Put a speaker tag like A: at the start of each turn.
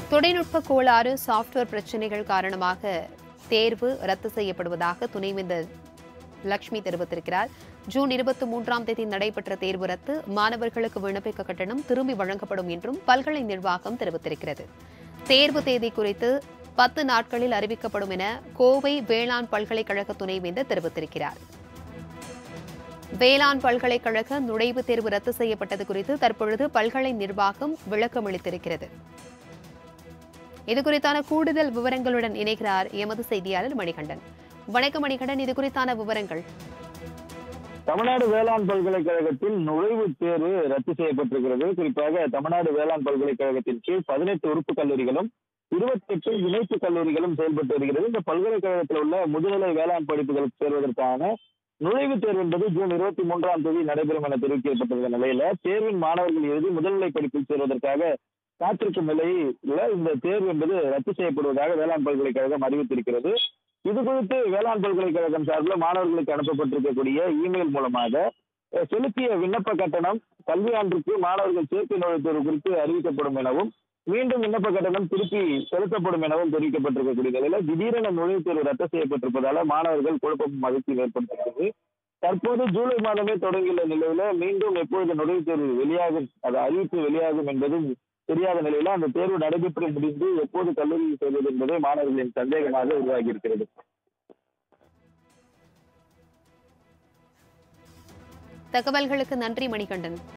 A: தொழில்நுட்ப கோளாறு சாஃப்ட்வேர் பிரச்சினைகள் காரணமாக தேர்வு ரத்து செய்யப்படுவதாக துணைவேந்தர் லட்சுமி தெரிவித்திருக்கிறார் ஜூன் இருபத்தி மூன்றாம் தேதி நடைபெற்ற தேர்வு ரத்து மாணவர்களுக்கு விண்ணப்பிக்க கட்டணம் திரும்பி வழங்கப்படும் என்றும் பல்கலை நிர்வாகம் தெரிவித்திருக்கிறது தேர்வு தேதி குறித்து பத்து நாட்களில் அறிவிக்கப்படும் என கோவை வேளாண் பல்கலைக்கழக துணைவேந்தர் தெரிவித்திருக்கிறார் வேளாண் பல்கலைக்கழக நுழைவுத் தேர்வு ரத்து செய்யப்பட்டது குறித்து தற்பொழுது பல்கலை நிர்வாகம் விளக்கம் அளித்திருக்கிறது இது குறித்தான கூடுதல் விவரங்களுடன் இணைகிறார் எமது செய்தியாளர் மணிகண்டன் வணக்கம் மணிகண்டன் இது குறித்தான விவரங்கள்
B: தமிழ்நாடு வேளாண் பல்கலைக்கழகத்தில் நுழைவுத் தேர்வு ரத்து செய்யப்பட்டிருக்கிறது குறிப்பாக தமிழ்நாடு வேளாண் பல்கலைக்கழகத்தின் கீழ் பதினெட்டு உறுப்பு கல்லூரிகளும் இருபத்தெட்டு இணைப்பு கல்லூரிகளும் செயல்பட்டு வருகிறது இந்த பல்கலைக்கழகத்தில் உள்ள முதுநிலை வேளாண் படிப்புகளுக்கு சேர்வதற்கான நுழைவுத் தேர்வு என்பது ஜூன் இருபத்தி மூன்றாம் தேதி நடைபெறும் என தெரிவிக்கப்பட்டிருந்த நிலையில தேர்வின் மாணவர்கள் எழுதி முதல்நிலை படிப்பில் சேர்வதற்காக காத்திருக்கும் நிலையில இந்த தேர்வு என்பது ரத்து செய்யப்படுவதாக வேளாண் பல்கலைக்கழகம் அறிவித்திருக்கிறது இது குறித்து வேளாண் பல்கலைக்கழகம் சார்பில் மாணவர்களுக்கு அனுப்பப்பட்டிருக்கக்கூடிய இமெயில் மூலமாக அஹ், செலுத்திய விண்ணப்ப கட்டணம் கல்வியாண்டிற்கு மாணவர்கள் சேர்க்கை நுழைவுத் தேர்வு குறித்து அறிவிக்கப்படும் எனவும் மீண்டும் விண்ணப்ப கட்டணம் திருப்பி செலுத்தப்படும் எனவும் தெரிவிக்கப்பட்டிருக்கக்கூடிய நிலையில திடீரென நுழைவுத் தேர்வு ரத்து செய்யப்பட்டிருப்பதால மாணவர்கள் குழப்பம் மகிழ்ச்சி ஏற்பட்டிருக்கிறது தற்போது ஜூலை மாதமே தொடங்கியுள்ள நிலையில மீண்டும் எப்பொழுது நுழைவுத் தேர்வு வெளியாகும் அது அறிவிப்பு வெளியாகும் என்பதும் தெரியாத நிலையில அந்த தேர்வு நடைபெற்று முடிந்து எப்போது கல்லூரியில் செய்வது என்பதே மாணவர்களின் சந்தேகமாக உருவாகி இருக்கிறது
A: தகவல்களுக்கு நன்றி மணிகண்டன்